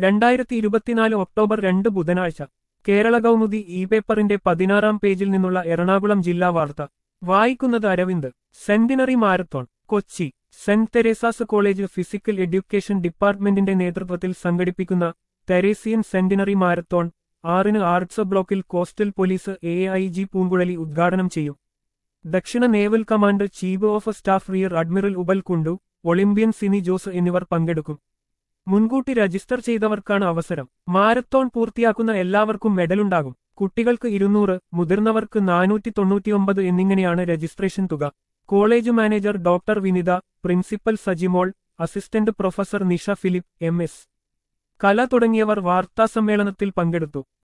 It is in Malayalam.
രണ്ടായിരത്തി ഇരുപത്തിനാല് ഒക്ടോബർ രണ്ട് ബുധനാഴ്ച കേരള കൗമുദി ഇ പേപ്പറിന്റെ പതിനാറാം പേജിൽ നിന്നുള്ള എറണാകുളം ജില്ലാ വാർത്ത വായിക്കുന്നത് അരവിന്ദ് സെന്റിനറി മാരത്തോൺ കൊച്ചി സെന്റ് തെരേസാസ് കോളേജ് ഫിസിക്കൽ എഡ്യൂക്കേഷൻ ഡിപ്പാർട്ട്മെന്റിന്റെ നേതൃത്വത്തിൽ സംഘടിപ്പിക്കുന്ന തെരേസിയൻ സെന്റിനറി മാരത്തോൺ ആറിന് ആർട്സ് ബ്ലോക്കിൽ coastal police A I G Poonkuzhali ഉദ്ഘാടനം ചെയ്യും ദക്ഷിണ naval command chief of staff rear admiral Upal Kundu olympian Sini Jose എന്നിവർ പങ്കെടുക്കും മുൻകൂട്ടി രജിസ്റ്റർ ചെയ്തവർക്കാണ് അവസരം മാരത്തോൺ പൂർത്തിയാക്കുന്ന എല്ലാവർക്കും മെഡലുണ്ടാകും കുട്ടികൾക്ക് ഇരുന്നൂറ് മുതിർന്നവർക്ക് നാനൂറ്റി തൊണ്ണൂറ്റിയൊമ്പത് എന്നിങ്ങനെയാണ് രജിസ്ട്രേഷൻ തുക college manager doctor Vinitha principal Sajimol assistant professor Nisha Philip M S Kala തുടങ്ങിയവർ വാർത്താസമ്മേളനത്തിൽ പങ്കെടുത്തു